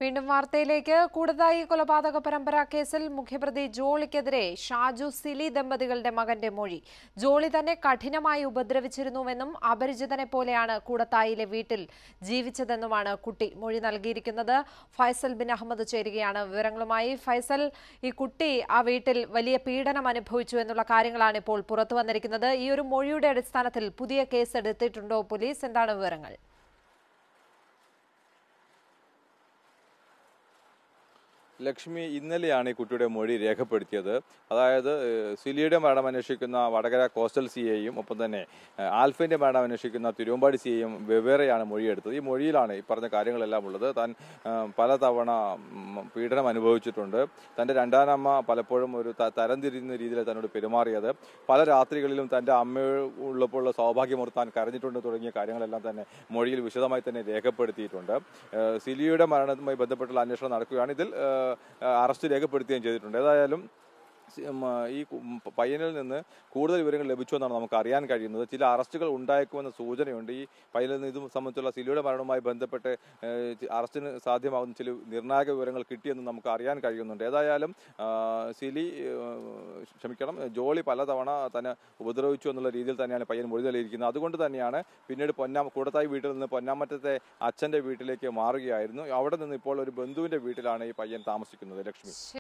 വീണ്ടും വാർത്തയിലേക്ക് കൂടുതലായി കൊലപാതക പരമ്പര കേസിൽ മുഖ്യപ്രതി ജോളിക്കെതിരെ ഷാജു സിലി ദമ്പതികളുടെ മകന്റെ മൊഴി ജോളി തന്നെ കഠിനമായി ഉപദ്രവിച്ചിരുന്നുവെന്നും അപരിചിതനെ പോലെയാണ് കൂടത്തായിലെ വീട്ടിൽ ജീവിച്ചതെന്നുമാണ് കുട്ടി മൊഴി നൽകിയിരിക്കുന്നത് ഫൈസൽ ബിൻ അഹമ്മദ് ചേരുകയാണ് വിവരങ്ങളുമായി ഫൈസൽ ഈ കുട്ടി ആ വീട്ടിൽ വലിയ പീഡനം അനുഭവിച്ചു എന്നുള്ള കാര്യങ്ങളാണ് ഇപ്പോൾ പുറത്തു വന്നിരിക്കുന്നത് ഈ ഒരു മൊഴിയുടെ അടിസ്ഥാനത്തിൽ പുതിയ കേസ് എടുത്തിട്ടുണ്ടോ പോലീസ് എന്താണ് വിവരങ്ങൾ ലക്ഷ്മി ഇന്നലെയാണ് ഈ കുട്ടിയുടെ മൊഴി രേഖപ്പെടുത്തിയത് അതായത് ഏഹ്, സിലിയുടെ മരണം അന്വേഷിക്കുന്ന വടകര കോസ്റ്റൽ സി എയും ഒപ്പം തന്നെ ഏഹ്, ആൽഫിന്റെ മരണം അന്വേഷിക്കുന്ന തിരുവമ്പാടി സി എയും വെവ്വേറെയാണ് മൊഴിയെടുത്തത് ഈ മൊഴിയിലാണ് ഈ പറഞ്ഞ കാര്യങ്ങളെല്ലാം ഉള്ളത് താൻ ഏഹ്, പലതവണ ഉം, പീഡനം അനുഭവിച്ചിട്ടുണ്ട് തന്റെ രണ്ടാനമ്മ പലപ്പോഴും ഒരു ത- തരംതിരിയുന്ന രീതിയിൽ തന്നോട് പെരുമാറിയത് പല രാത്രികളിലും തന്റെ അമ്മ ഉള്ളപ്പോൾ സൗഭാഗ്യമോർത്ത് താൻ കരഞ്ഞിട്ടുണ്ട് തുടങ്ങിയ കാര്യങ്ങളെല്ലാം തന്നെ മൊഴിയിൽ വിശദമായി തന്നെ രേഖപ്പെടുത്തിയിട്ടുണ്ട് ഏഹ്, സിലിയുടെ മരണവുമായി ബന്ധപ്പെട്ടുള്ള അന്വേഷണം നടക്കുകയാണ് ഇതിൽ ഏഹ്, അറസ്റ്റ് രേഖപ്പെടുത്തുകയും ചെയ്തിട്ടുണ്ട് ഏതായാലും സി- ഉം, ആ, ഈ കു- ഉം, പയ്യനിൽ നിന്ന് കൂടുതൽ വിവരങ്ങൾ ലഭിച്ചു എന്നാണ് നമുക്ക് അറിയാൻ കഴിയുന്നത് ചില അറസ്റ്റുകൾ ഉണ്ടായേക്കുമെന്ന സൂചനയുണ്ട് ഈ പയ്യനിൽ നിന്ന് ഇതും സംബന്ധിച്ചുള്ള സിലിയുടെ മരണവുമായി ബന്ധപ്പെട്ട് ഏഹ്, ചി- അറസ്റ്റിന് സാധ്യമാകുന്ന ചില നിർണായക വിവരങ്ങൾ കിട്ടിയെന്ന് നമുക്ക് അറിയാൻ കഴിയുന്നുണ്ട് ഏതായാലും ആ, സിലി ഏഹ്, ക്ഷമിക്കണം ജോളി പലതവണ തന്നെ ഉപദ്രവിച്ചു എന്നുള്ള രീതിയിൽ തന്നെയാണ് പയ്യൻ മൊഴി നൽകിയിരിക്കുന്നത് അതുകൊണ്ട് തന്നെയാണ് പിന്നീട് പൊന്നാമ കൂടത്തായി വീട്ടിൽ നിന്ന് പൊന്നാമറ്റത്തെ അച്ഛന്റെ വീട്ടിലേക്ക് മാറുകയായിരുന്നു അവിടെ നിന്ന് ഇപ്പോൾ ഒരു ബന്ധുവിന്റെ വീട്ടിലാണ് ഈ പയ്യൻ താമസിക്കുന്നത് ലക്ഷ്മി